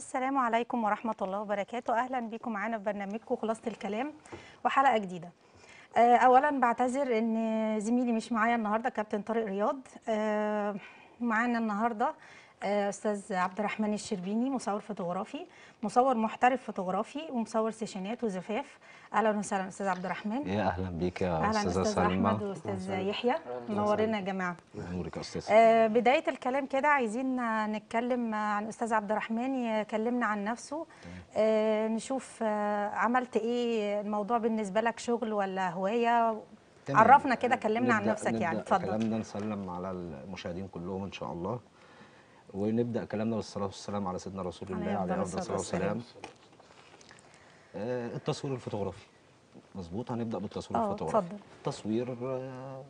السلام عليكم ورحمة الله وبركاته أهلا بكم معانا في برنامجكم خلاصة الكلام وحلقة جديدة آه، أولا بعتذر إن زميلي مش معايا النهاردة كابتن طارق رياض آه، معانا النهاردة آه، أستاذ عبد الرحمن الشربيني مصور فوتوغرافي مصور محترف فوتوغرافي ومصور سيشنات وزفاف أهلا وسهلا أستاذ عبد الرحمن يا اهلا بيك يا أهلا استاذه أستاذ أحمد سلمى وأستاذ يحيى منورنا يا جماعة نورك يا استاذ آه، بداية الكلام كده عايزين آه، نتكلم آه، عن أستاذ عبد الرحمن يكلمنا عن نفسه آه، نشوف آه، عملت إيه الموضوع بالنسبة لك شغل ولا هواية تمام. عرفنا كده كلمنا عن نبدأ- نفسك يعني نبدأ اتفضل كلامنا نسلم على المشاهدين كلهم ان شاء الله ونبدا كلامنا بالصلاه والسلام على سيدنا رسول عليه الله عليه أفضل افضل الصلاة الصلاه والسلام آه، التصوير الفوتوغرافي مظبوط هنبدا بالتصوير اه الفوتوغرافي اتفضل التصوير آه،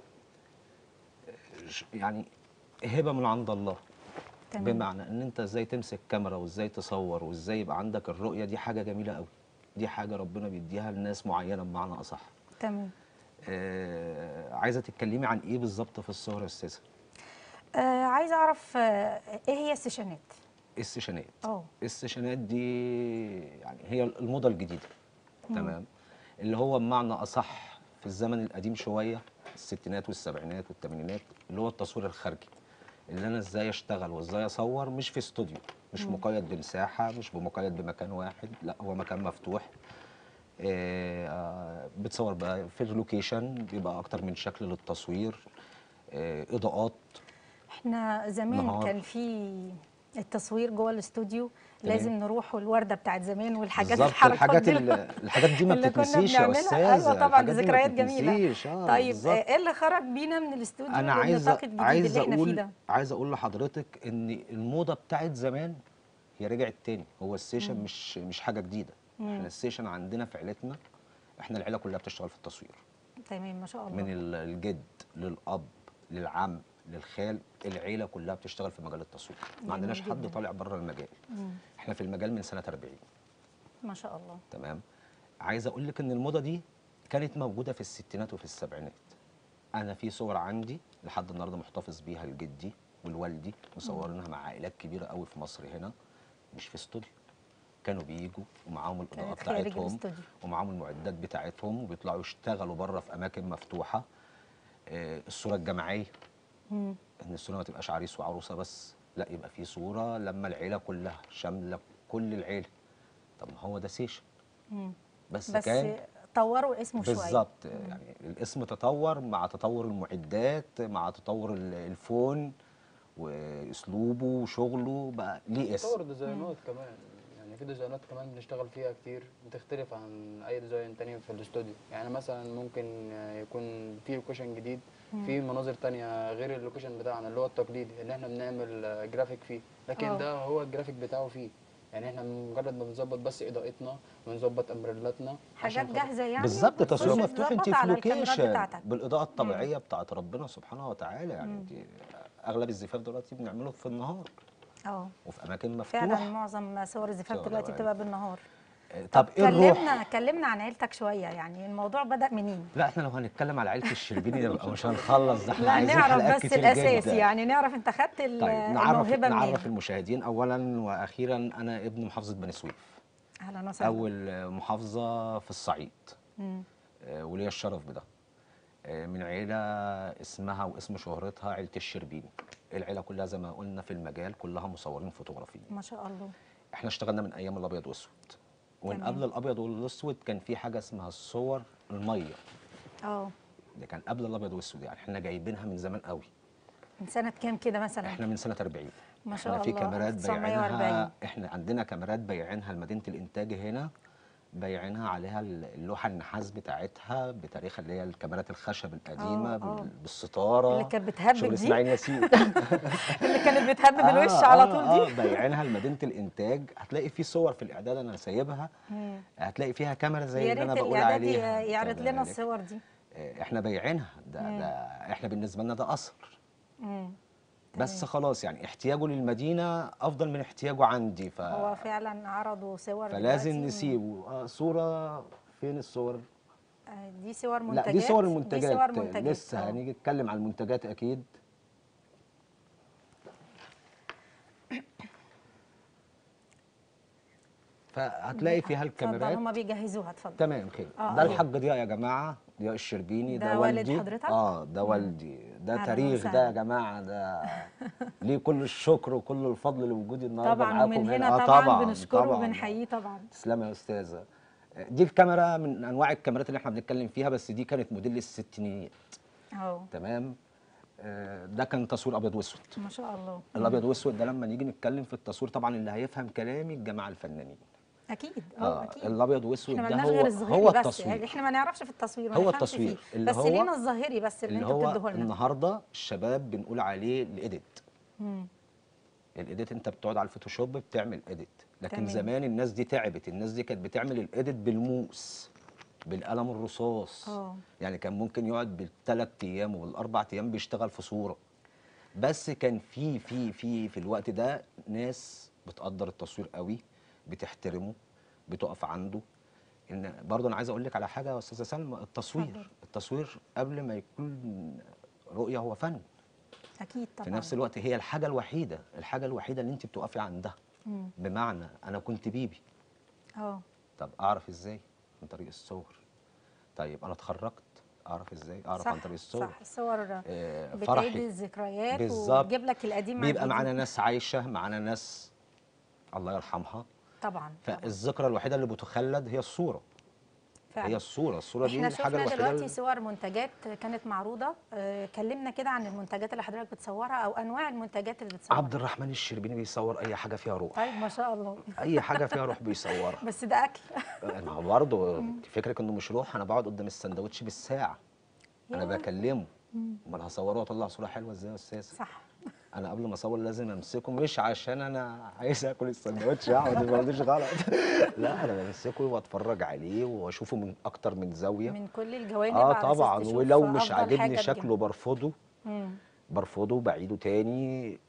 ش- يعني هبه من عند الله تمام بمعنى ان انت ازاي تمسك كاميرا وازاي تصور وازاي يبقى عندك الرؤيه دي حاجه جميله قوي دي حاجه ربنا بيديها لناس معينه بمعنى اصح تمام آه عايزه تتكلمي عن ايه بالظبط في الصور يا استاذه آه عايزة أعرف آه إيه هي السيشنات السيشنات اه السيشنات دي يعني هي الموضه الجديده تمام اللي هو بمعنى اصح في الزمن القديم شويه الستينات والسبعينات والثمانينات اللي هو التصوير الخارجي اللي انا ازاي اشتغل وازاي اصور مش في استوديو مش مقيد بمساحه مش مقيد بمكان واحد لا هو مكان مفتوح آه، آه، بتصور بقى في اللوكيشن بيبقى اكتر من شكل للتصوير آه، اضاءات احنا زمان نهار. كان في التصوير جوه الاستوديو تمام. لازم نروح والوردة بتاعت زمان والحاجات بالظبط الحركات الحاجات دي ال- الحاجات دي ما اللي كنا بتتنسيش يا بنعملها. استاذه أيوة طبعاً، الحاجات دي ما ذكريات جميلة. بتتنسيش. آه طيب بالظبط. آه، ايه اللي خرج بينا من الاستوديو انا عايز للنطاق الجديد عايز اللي احنا فيه اقول ده عايز اقول لحضرتك ان الموضه بتاعت زمان هي رجعت تاني هو السيشن مش مش حاجه جديده احنا السيشن عندنا في عيلتنا احنا العيله كلها بتشتغل في التصوير تمام ما شاء الله من ال- الجد للاب للعم للخال العيله كلها بتشتغل في مجال التصوير ما جميل عندناش حد جداً. طالع بره المجال مم. احنا في المجال من سنه 40 ما شاء الله تمام عايز اقول لك ان الموضه دي كانت موجوده في الستينات وفي السبعينات انا في صور عندي لحد النهارده محتفظ بيها لجدي ولوالدي مصورينها مع عائلات كبيره قوي في مصر هنا مش في استوديو كانوا بيجوا ومعاهم الاضاءه كانت خارج بتاعتهم الاستوديو. ومعاهم المعدات بتاعتهم وبيطلعوا يشتغلوا بره في اماكن مفتوحه آه، الصوره الجماعيه مم. ان الصوره ما تبقاش عريس وعروسه بس لا يبقى في صوره لما العيله كلها شامله كل العيله طب ما هو ده سيشن مم. بس, بس كان طوروا اسمه شويه بالظبط يعني الاسم تطور مع تطور المعدات مع تطور ال- الفون واسلوبه وشغله بقى ليه اسم تطور ديزاينات كمان يعني في ديزاينات كمان بنشتغل فيها كتير بتختلف عن اي ديزاين تاني في الاستوديو يعني مثلا ممكن يكون في لوكيشن جديد في مناظر تانية غير اللوكيشن بتاعنا اللي هو التقليدي اللي احنا بنعمل جرافيك فيه لكن آه. ده هو الجرافيك بتاعه فيه يعني احنا مجرد ما بنظبط بس اضاءتنا ونظبط امبريلاتنا حاجات عشان خاطر- جاهزه يعني بالظبط وتخش تصوير مفتوح انت تظبط في على الكاميرات لوكيشن بتاعتك. بالاضاءه الطبيعيه بتاعت ربنا سبحانه وتعالى يعني انت اغلب الزفاف دلوقتي بنعمله في النهار اه وفي اماكن مفتوحه فعلا معظم صور الزفاف صور دلوقتي الأوعية. بتبقى بالنهار آه، طب ايه كلمنا الروح كلمنا عن عيلتك شويه يعني الموضوع بدأ منين؟ لا احنا لو هنتكلم على عيله الشربيني نبقى مش هنخلص ده احنا لا عايزين نعرف حلقات بس كتير الاساس جدا. يعني نعرف انت خدت ال- طيب نعرف الموهبه منين؟ نعرف المشاهدين اولا واخيرا انا ابن محافظه بني سويف اهلا وسهلا اول محافظه في الصعيد مم. آه، وليا الشرف بده آه، من عيله اسمها واسم شهرتها عيله الشربيني العيله كلها زي ما قلنا في المجال كلها مصورين فوتوغرافيين ما شاء الله احنا اشتغلنا من ايام الابيض والاسود ومن تمام. قبل الابيض والاسود كان في حاجه اسمها الصور الميه اه ده كان قبل الابيض والاسود يعني احنا جايبينها من زمان قوي من سنه كام كده مثلا؟ احنا من سنه 40 ما شاء احنا في الله، كاميرات 1940. بايعينها احنا عندنا كاميرات بايعينها لمدينه الانتاج هنا بايعينها عليها اللوحه النحاس بتاعتها بتاريخ اللي هي الكاميرات الخشب القديمه آه، آه. بال- بالستاره اللي كانت بتهبب شغل دي؟ اسماعيل ياسين اللي كانت بتهبب الوش آه، على آه، طول اه دي بايعينها لمدينه الانتاج هتلاقي في صور في الاعداد انا سايبها مم. هتلاقي فيها كاميرا زي يا اللي انا ريت بقول الاعدادي عليها يعرض لنا كذلك. الصور دي آه، احنا بايعينها ده, ده احنا بالنسبه لنا ده اثر مم. بس خلاص يعني احتياجه للمدينه افضل من احتياجه عندي ف... هو فعلا عرضوا صور فلازم دلوقتي. نسيبه آه صوره فين الصور آه، دي صور منتجات لا دي صور دي المنتجات صور منتجات لسه آه. هنيجي نتكلم على المنتجات اكيد فهتلاقي فيها اتفضل الكاميرات هما بيجهزوها اتفضل تمام خير آه، ده أيوة. الحاج ضياء يا جماعه ضياء الشربيني ده ده, والد والدي حضرتك؟ اه ده والدي ده أهلاً تاريخ ده وسهلاً. يا جماعه ده ليه كل الشكر وكل الفضل لوجودي النهارده طبعا معاكم ومن هنا هنا آه طبعا بنشكره طبعاً. وبنحييه طبعا تسلمي يا استاذه دي الكاميرا من انواع الكاميرات اللي احنا بنتكلم فيها بس دي كانت موديل الستينيات اهو تمام آه، ده كان تصوير ابيض واسود ما شاء الله الابيض واسود ده لما نيجي نتكلم في التصوير طبعا اللي هيفهم كلامي الجماعه الفنانين اكيد اه اه اكيد الابيض واسود احنا ده مالناش هو غير الظهيري هو بس التصوير يعني احنا ما نعرفش في التصوير ما هو نفهمش التصوير فيه. اللي بس هو- لينا الظاهري بس اللي, اللي انتوا هو بتدوه لنا النهارده الشباب بنقول عليه الايديت مم. الايديت انت بتقعد على الفوتوشوب بتعمل ايديت لكن تمام. زمان الناس دي تعبت الناس دي كانت بتعمل الايديت بالموس بالقلم الرصاص اه. يعني كان ممكن يقعد بالثلاث ايام وبالاربع ايام بيشتغل في صوره بس كان في في في في الوقت ده ناس بتقدر التصوير قوي بتحترمه بتقف عنده ان برضه انا عايز اقول لك على حاجه يا استاذه سلمى اتفضل. التصوير التصوير قبل ما يكون رؤيه هو فن اكيد طبعا في نفس الوقت هي الحاجه الوحيده الحاجه الوحيده اللي انت بتقفي عندها مم. بمعنى انا كنت بيبي اه طب اعرف ازاي من طريق الصور طيب انا اتخرجت اعرف ازاي اعرف صح عن طريق الصور صح الصور آه، بتعيد فرحي الذكريات بالظبط. وتجيب لك القديم مع بيبقى معانا الجديد. ناس عايشه معانا ناس الله يرحمها طبعا طبعا فالذكرى الوحيده اللي بتخلد هي الصوره فعلا. هي الصوره الصوره دي احنا الحاجه شفنا الوحيده دلوقتي اللي- صور منتجات كانت معروضه آه، كلمنا كده عن المنتجات اللي حضرتك بتصورها او انواع المنتجات اللي بتصورها عبد الرحمن الشربيني بيصور اي حاجه فيها روح طيب ما شاء الله اي حاجه فيها روح بيصورها بس ده اكل ما هو برضه فكرك انه مش روح انا بقعد قدام السندوتش بالساعه انا ياه. بكلمه امال هصوره واطلع صوره حلوه ازاي يا استاذ صح انا قبل ما اصور لازم امسكه مش عشان انا عايز اكل السندوتش يعني ما تفهمنيش غلط لا انا بمسكه واتفرج عليه واشوفه من اكتر من زاويه من كل الجوانب اه على أساس طبعا تشوف ولو مش أفضل حاجة عاجبني تجيب. شكله برفضه مم. برفضه وبعيده تاني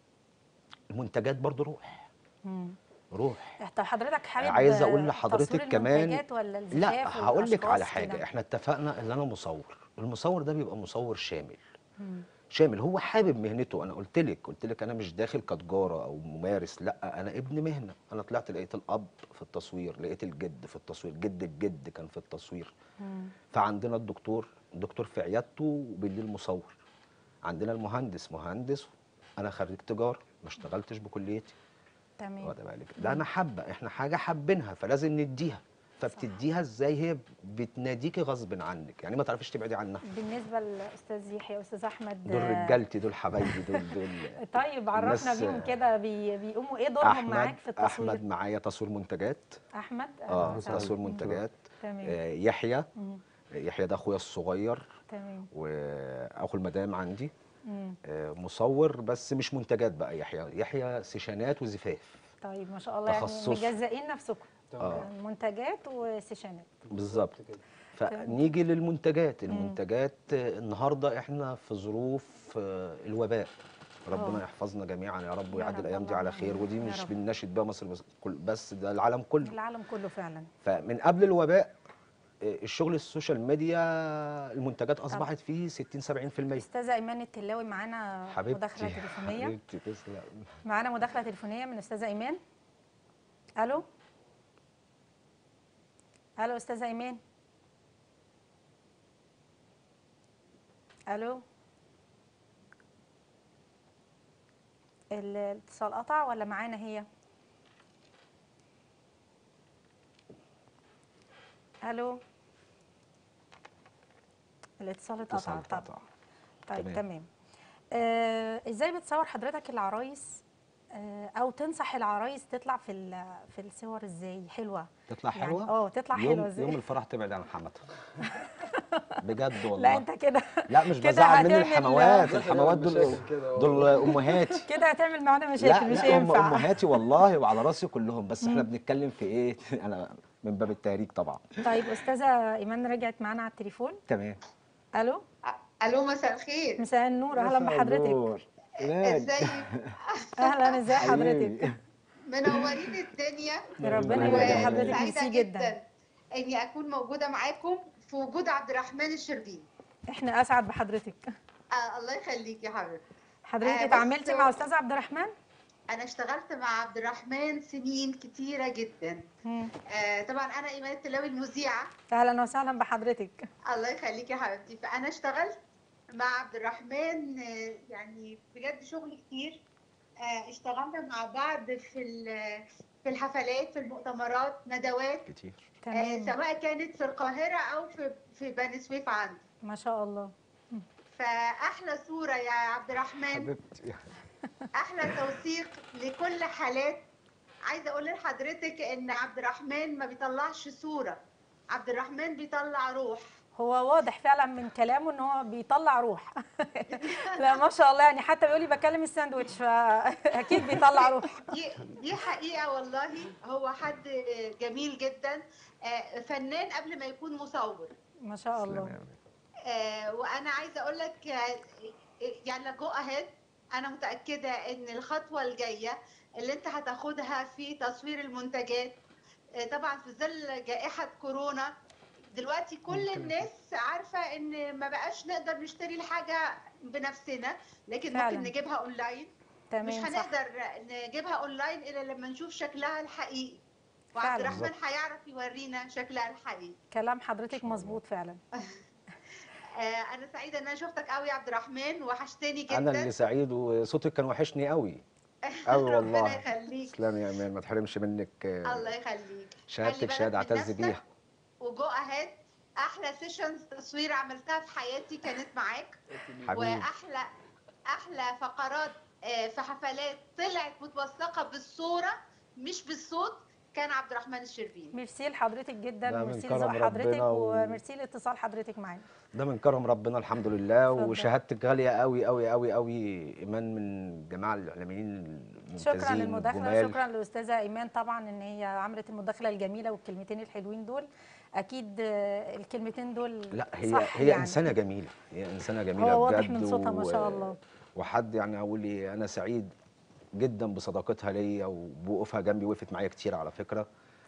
المنتجات برضو روح مم. روح طب حضرتك حابب عايز اقول تصوير لحضرتك كمان المنتجات ولا الزفاف لا هقول لك على والأشخاص حاجه كده؟ احنا اتفقنا ان انا مصور المصور ده بيبقى مصور شامل مم. شامل هو حابب مهنته انا قلت لك قلت لك انا مش داخل كتجاره او ممارس لا انا ابن مهنه انا طلعت لقيت الاب في التصوير لقيت الجد في التصوير جد الجد كان في التصوير مم. فعندنا الدكتور الدكتور في عيادته وبالليل مصور عندنا المهندس مهندس انا خريج تجاره ما اشتغلتش بكليتي تمام واخد بالك ده انا حابه احنا حاجه حابينها فلازم نديها فبتديها ازاي هي بتناديكي غصب عنك يعني ما تعرفيش تبعدي عنها بالنسبه لاستاذ يحيى واستاذ احمد دول آه، رجالتي دول حبايبي دول دول طيب عرفنا الناس- بيهم كده بي... بيقوموا ايه دورهم احمد معاك في التصوير احمد معايا تصوير منتجات احمد اه أهلاً وسهلاً. تصوير منتجات تمام آه يحيى مم. يحيى ده اخويا الصغير تمام واخو المدام عندي مم. آه مصور بس مش منتجات بقى يحيى يحيى سيشانات وزفاف طيب ما شاء الله يعني تخصصه. مجزئين نفسكم آه. منتجات وسيشانات بالظبط كده فنيجي للمنتجات المنتجات آه، النهارده احنا في ظروف آه، الوباء ربنا آه. يحفظنا جميعا يا رب يا ويعدي رب الايام دي على اللهم خير آمين. ودي يا مش رب. بنناشد بيها مصر بس كل بس ده العالم كله العالم كله فعلا فمن قبل الوباء آه، الشغل السوشيال ميديا المنتجات اصبحت فيه 60 70% استاذه ايمان التلاوي معانا حبيبتي مداخله تليفونيه حبيبتي تسلم معانا مداخله تليفونيه من استاذه ايمان الو الو استاذه ايمان الو الاتصال قطع ولا معانا هي الو الاتصال اتقطع اتصال طبعا اتقطع. طيب تمام. تمام آه ازاي بتصور حضرتك العرايس آه او تنصح العرايس تطلع في ال- في الصور ازاي حلوه تطلع يعني حلوه اه تطلع يوم حلوه ازاي يوم الفرح تبعد عن حماتها بجد والله لا انت كده لا مش كده بزعل مني هتعمل- الحموات لا، الحموات مشاكل دول كده دول امهاتي كده هتعمل معانا لا مشاكل مش لا هم هينفع امهاتي والله وعلى راسي كلهم بس احنا بنتكلم في ايه انا من باب التهريج طبعا طيب استاذه ايمان رجعت معانا على التليفون تمام الو الو مساء الخير مساء النور اهلا بحضرتك ازيك اهلا ازي حضرتك منورين الدنيا ربنا يبارك يبارك في حضرتك وسعيده ميرسي جدا جدا اني اكون موجوده معاكم في وجود عبد الرحمن الشربيني احنا اسعد بحضرتك آه الله يخليك يا حبيبتي حضرتك آه، بس اتعاملتي هو- مع استاذ عبد الرحمن انا اشتغلت مع عبد الرحمن سنين كتيره جدا مم. آه طبعا انا ايمان التلاوي المذيعه اهلا وسهلا بحضرتك الله يخليكي يا حبيبتي فانا اشتغلت مع عبد الرحمن آه، يعني بجد شغل كتير آه، اشتغلنا مع بعض في ال- في الحفلات في المؤتمرات ندوات كتير آه، تمام سواء كانت في القاهره او في في بني سويف عندي ما شاء الله فاحلى صوره يا عبد الرحمن حبيبتي احلى توثيق لكل حالات عايزه اقول لحضرتك ان عبد الرحمن ما بيطلعش صوره عبد الرحمن بيطلع روح هو واضح فعلا من كلامه ان هو بيطلع روح لا ما شاء الله يعني حتى بيقول لي بكلم الساندوتش فاكيد بيطلع روح دي دي حقيقه والله هو حد جميل جدا آه، فنان قبل ما يكون مصور ما شاء الله آه، وانا عايزه اقول لك آه، يعني جو اهيد انا متاكده ان الخطوه الجايه اللي انت هتاخدها في تصوير المنتجات آه، طبعا في ظل جائحه كورونا دلوقتي كل الناس عارفه ان ما بقاش نقدر نشتري الحاجه بنفسنا لكن فعلاً. ممكن نجيبها اونلاين مش تمام صح هنقدر نجيبها اونلاين الا لما نشوف شكلها الحقيقي وعبد فعلاً. الرحمن هيعرف يورينا شكلها الحقيقي كلام حضرتك مظبوط فعلا آه، انا سعيده ان انا شفتك قوي يا عبد الرحمن وحشتني جدا انا اللي سعيد وصوتك كان وحشني قوي قوي ربنا والله يخليك تسلمي يا امان ما تحرمش منك آه، الله يخليك خلي شهادتك بالك شهاده من اعتز نفسك بيها وجو اهيد احلى سيشنز تصوير عملتها في حياتي كانت معاك حبيبي واحلى احلى فقرات آه، في حفلات طلعت متوثقه بالصوره مش بالصوت كان عبد الرحمن الشربيني ميرسي لحضرتك جدا ده من وميرسي كرم لذوق حضرتك ربنا و- وميرسي لاتصال حضرتك معانا ده من كرم ربنا الحمد لله اتفضل. وشهادتك غاليه قوي قوي قوي قوي ايمان من جماعه الاعلاميين الممتازين شكرا للمداخله الجمال. شكرا للاستاذه ايمان طبعا ان هي عملت المداخله الجميله والكلمتين الحلوين دول اكيد آه، الكلمتين دول لا هي صح هي يعني. انسانه جميله هي انسانه جميله هو واضح بجد من صوتها ما و- شاء الله وحد يعني اقول لي انا سعيد جدا بصداقتها ليا وبوقوفها جنبي وقفت معايا كتير على فكره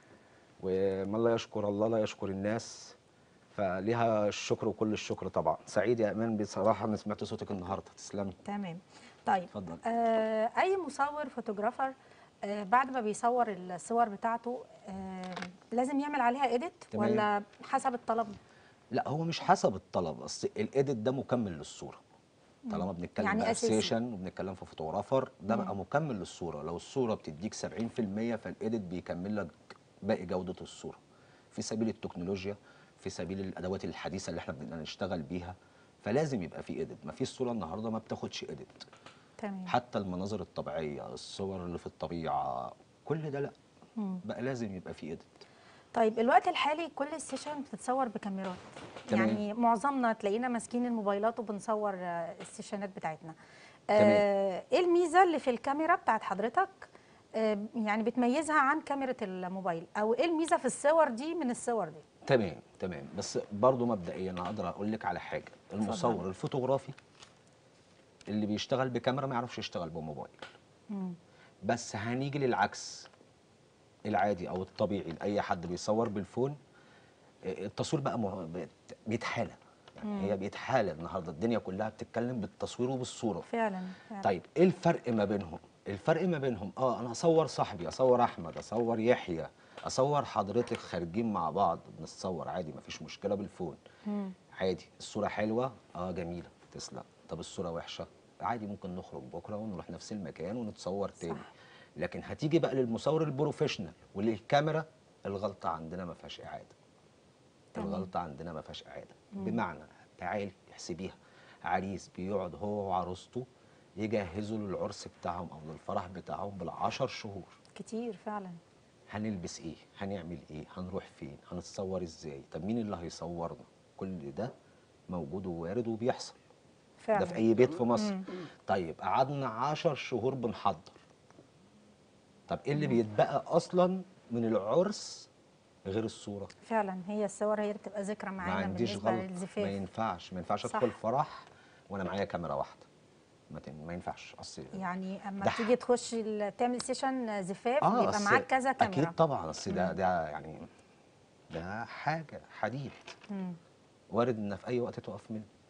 ومن لا يشكر الله لا يشكر الناس فليها الشكر وكل الشكر طبعا سعيد يا امان بصراحه انا سمعت صوتك النهارده تسلمي تمام طيب اتفضل آه اي مصور فوتوغرافر آه بعد ما بيصور الصور بتاعته آه لازم يعمل عليها اديت تمام. ولا حسب الطلب لا هو مش حسب الطلب اصل الايديت ده مكمل للصوره طالما بنتكلم يعني يعني أساسي. سيشن وبنتكلم في فوتوغرافر ده بقى مكمل للصوره لو الصوره بتديك 70% فالايديت بيكمل لك باقي جوده الصوره في سبيل التكنولوجيا في سبيل الادوات الحديثه اللي احنا بدنا نشتغل بيها فلازم يبقى في ايديت ما فيش صوره النهارده ما بتاخدش ايديت تمام حتى المناظر الطبيعيه الصور اللي في الطبيعه كل ده لا مم. بقى لازم يبقى في ايديت طيب الوقت الحالي كل السيشن بتتصور بكاميرات تمام. يعني معظمنا تلاقينا ماسكين الموبايلات وبنصور آه، السيشنات بتاعتنا تمام. آه، ايه الميزه اللي في الكاميرا بتاعت حضرتك آه، يعني بتميزها عن كاميرا الموبايل او ايه الميزه في الصور دي من الصور دي تمام تمام بس برضو مبدئيا انا اقدر اقول لك على حاجه المصور الفوتوغرافي اللي بيشتغل بكاميرا ما يعرفش يشتغل بموبايل مم. بس هنيجي للعكس العادي او الطبيعي لاي حد بيصور بالفون آه، التصوير بقى مه- بقت- بيتحالى يعني هي بيتحالى النهارده الدنيا كلها بتتكلم بالتصوير وبالصوره فعلا, فعلا. طيب ايه الفرق ما بينهم الفرق ما بينهم اه انا اصور صاحبي اصور احمد اصور يحيى اصور حضرتك خارجين مع بعض بنتصور عادي مفيش مشكله بالفون مم. عادي الصوره حلوه اه جميله تسلم طب الصوره وحشه عادي ممكن نخرج بكره ونروح نفس المكان ونتصور تاني لكن هتيجي بقى للمصور البروفيشنال وللكاميرا الغلطه عندنا ما فيهاش اعاده تمام. الغلطه عندنا ما فيهاش اعاده بمعنى تعالي احسبيها عريس بيقعد هو وعروسته يجهزوا للعرس بتاعهم او للفرح بتاعهم بالعشر شهور كتير فعلا هنلبس ايه هنعمل ايه هنروح فين هنتصور ازاي طب مين اللي هيصورنا كل ده موجود ووارد وبيحصل فعلا ده في اي بيت في مصر مم. طيب قعدنا عشر شهور بنحضر طب ايه اللي بيتبقى اصلا من العرس غير الصوره فعلا هي الصور هي اللي بتبقى ذكرى ما معانا عنديش بالنسبه غلط ما للزفاف ينفعش ما ينفعش صح. ادخل فرح وانا معايا كاميرا واحده ما, تن- ما ينفعش اصل يعني اما ده تيجي تخش ال- تعمل سيشن زفاف اه بيبقى أصل معاك كذا كاميرا اكيد طبعا اصل ده ده يعني ده حاجه حديد مم. وارد ان في اي وقت تقف منه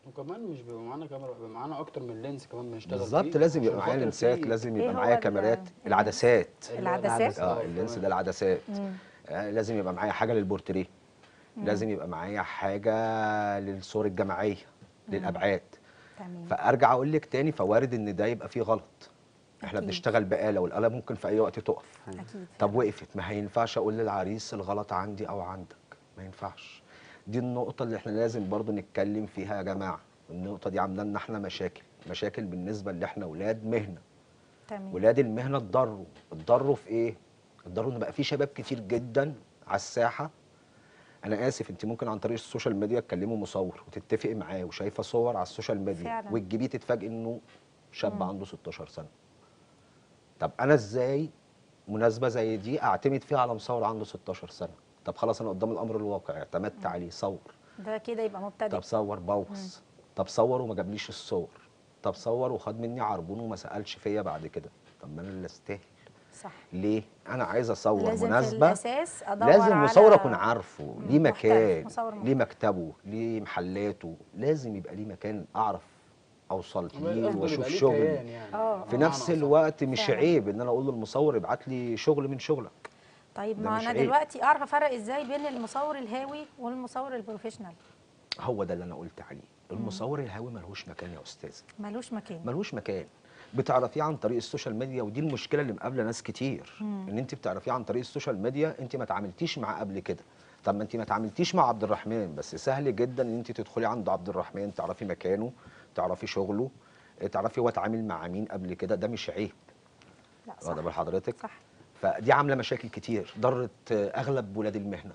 وكمان مش بيبقى معانا كاميرا بيبقى معانا اكتر من لينس كمان بنشتغل بالظبط فيه لازم عشان يبقى معايا خاطر لنسات فيه لازم إيه يبقى هو معايا ال- كاميرات اللينس؟ العدسات اللي هي العدسات؟ اه كمان. اللينس ده العدسات مم. آه لازم يبقى معايا حاجه للبورتريه لازم يبقى معايا حاجه للصور الجماعيه للابعاد تمام فارجع اقول لك تاني فوارد ان ده يبقى فيه غلط احنا أكيد. بنشتغل بآلة والآلة ممكن في اي وقت تقف اكيد طب وقفت ما هينفعش اقول للعريس الغلط عندي او عندك ما ينفعش دي النقطة اللي احنا لازم برضو نتكلم فيها يا جماعة النقطة دي عاملة لنا احنا مشاكل مشاكل بالنسبة اللي احنا ولاد مهنة تمام ولاد المهنة اتضروا اتضروا في ايه اتضروا ان بقى في شباب كتير جدا على الساحة انا اسف انت ممكن عن طريق السوشيال ميديا تكلموا مصور وتتفقي معاه وشايفه صور على السوشيال ميديا فعلا. وتجيبيه تتفاجئي انه شاب عنده 16 سنه طب انا ازاي مناسبه زي دي اعتمد فيها على مصور عنده 16 سنه طب خلاص انا قدام الامر الواقع اعتمدت عليه صور ده كده يبقى مبتدئ طب صور بوص طب صور وما جابليش الصور طب صور وخد مني عربون وما سالش فيا بعد كده طب ما انا اللي استاهل صح ليه انا عايز اصور لازم في مناسبه الاساس ادور لازم على مصور اكون عارفه ليه محترف، مكان مصور محترف. ليه مكتبه ليه محلاته لازم يبقى ليه مكان اعرف اوصل ليه الأفضل واشوف يبقى ليه شغل كيان يعني آه، في بمعنى نفس أصح. الوقت مش فعلا. عيب ان انا اقول للمصور ابعت لي شغل من شغلك طيب ده ما مش انا عيب. دلوقتي اعرف افرق ازاي بين المصور الهاوي والمصور البروفيشنال هو ده اللي انا قلت عليه المصور الهاوي ملهوش مكان يا استاذ ملوش مكان ملوش مكان بتعرفيه عن طريق السوشيال ميديا ودي المشكله اللي مقابله ناس كتير ان انت بتعرفيه عن طريق السوشيال ميديا انت ما تعاملتيش معاه قبل كده طب ما انت ما تعاملتيش مع عبد الرحمن بس سهل جدا ان انت تدخلي عند عبد الرحمن تعرفي مكانه تعرفي شغله اه، تعرفي هو اتعامل مع مين قبل كده ده مش عيب لا واخده بال صح حضرتك صح فدي عامله مشاكل كتير ضرت اه، اغلب ولاد المهنه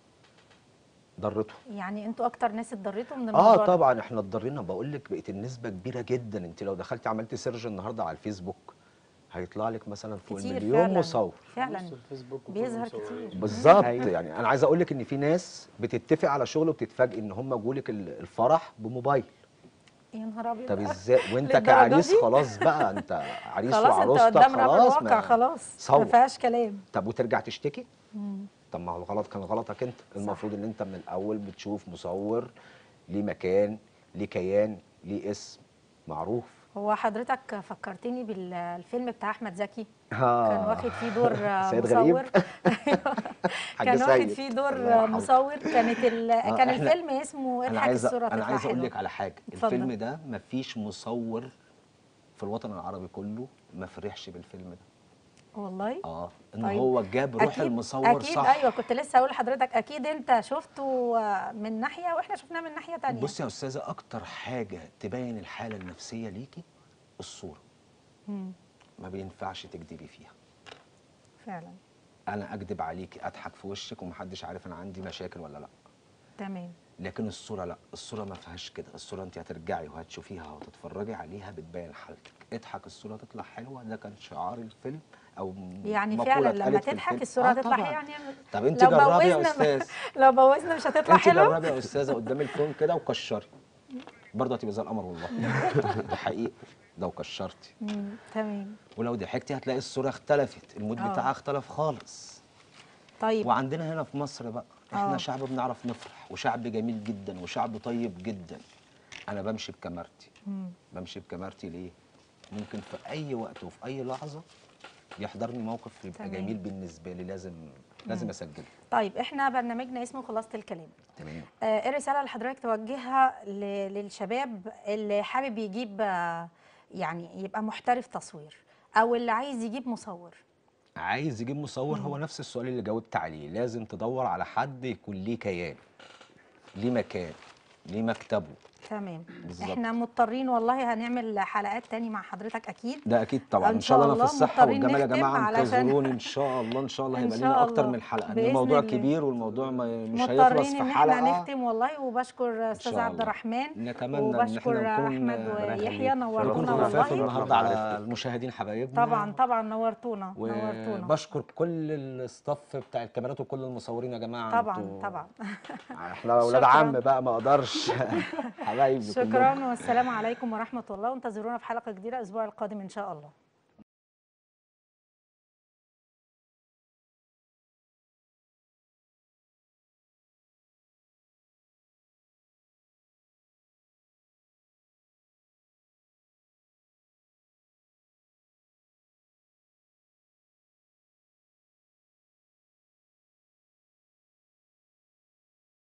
ضرتهم يعني انتوا اكتر ناس اتضريتوا من الموضوع اه ده. طبعا احنا اتضرينا بقول لك بقت النسبه كبيره جدا انت لو دخلتي عملتي سيرش النهارده على الفيسبوك هيطلع لك مثلا فوق كتير المليون فعلا مصور فعلا بص الفيسبوك وكل بيظهر المصورين. كتير. بالظبط أيوة. يعني انا عايز اقول لك ان في ناس بتتفق على شغل وبتتفاجئ ان هم جولك ال- الفرح بموبايل يا نهار ابيض طب ازاي وانت للدرجة كعريس دي؟ خلاص بقى انت عريس خلاص انت وعروستك قدام الامر خلاص الواقع ما- خلاص ما صور فيهاش كلام طب وترجع تشتكي طب ما هو الغلط كان غلطك انت صح. المفروض ان انت من الاول بتشوف مصور ليه مكان ليه كيان ليه اسم معروف هو حضرتك فكرتني بالفيلم بتاع احمد زكي آه. كان واخد فيه دور آه، سيد مصور غريب. كان حاج واخد سيد. فيه دور الله آه، يرحمه. مصور كانت ال... آه، كان إحنا- الفيلم اسمه انا اضحك عايز الصوره انا تطلع عايز اقول حلوة. لك على حاجه اتفضل. الفيلم ده مفيش مصور في الوطن العربي كله ما فرحش بالفيلم ده والله اه ان طيب. هو جاب روح أكيد- المصور اكيد صح ايوه كنت لسه اقول لحضرتك اكيد انت شفته آه، من ناحيه واحنا شفناه من ناحيه تانية بصي يا استاذه اكتر حاجه تبين الحاله النفسيه ليكي الصوره مم. ما بينفعش تكدبي فيها فعلا انا اكدب عليكي اضحك في وشك ومحدش عارف انا عندي مشاكل ولا لا تمام لكن الصوره لا الصوره ما فيهاش كده الصوره انت هترجعي وهتشوفيها وتتفرجي عليها بتبين حالتك اضحك الصوره تطلع حلوه ده كان شعار الفيلم او يعني مقولة فعلا اتقالت لما في تضحك الفيلم. الصوره آه هتطلع طبعاً. يعني طب انت لو جربي يا بوزنا- استاذ لو بوزنا مش هتطلع انت حلوه جربي يا استاذه قدام الفيلم كده وكشري برضه هتبقى زي القمر والله ده حقيقي لو كشرتي مم، تمام ولو ضحكتي هتلاقي الصوره اختلفت المود آه. بتاعها اختلف خالص طيب وعندنا هنا في مصر بقى احنا آه. شعب بنعرف نفرح وشعب جميل جدا وشعب طيب جدا انا بمشي بكاميرتي مم. بمشي بكاميرتي ليه ممكن في اي وقت وفي اي لحظه يحضرني موقف يبقى تمام. جميل بالنسبه لي لازم لازم اسجله طيب احنا برنامجنا اسمه خلاصه الكلام تمام آه، ايه الرساله اللي حضرتك توجهها ل- للشباب اللي حابب يجيب آه، يعني يبقى محترف تصوير او اللي عايز يجيب مصور عايز يجيب مصور هو نفس السؤال اللي جاوبت عليه لازم تدور على حد يكون ليه كيان ليه مكان ليه مكتبه تمام بالظبط. احنا مضطرين والله هنعمل حلقات تاني مع حضرتك اكيد ده اكيد طبعا إن ان شاء شاء الله انا في الله الصحه مضطرين والجمال يا نختم جماعه علشان- انتظروني ان شاء الله ان شاء الله إن هيبقى شاء لنا اكتر الله. من حلقه لان بإذن الموضوع الله. كبير والموضوع ما مش هيخلص مضطرين في ان احنا حلقه نختم والله وبشكر استاذ شاء عبد الله. الرحمن نتمنى ان وبشكر احنا نكون احمد ربنا ويحيى يخليك. نورتونا نكون شرفتونا. خفاف والله النهارده على معرفتك. المشاهدين حبايبنا طبعا طبعا نورتونا نورتونا وبشكر كل الستاف بتاع الكاميرات وكل المصورين يا جماعه طبعا انتوا- طبعا احنا اولاد شكراً. عم بقى ما اقدرش حبايبي كلهم. شكرا والسلام عليكم ورحمه الله وانتظرونا في حلقه جديده الاسبوع القادم ان شاء الله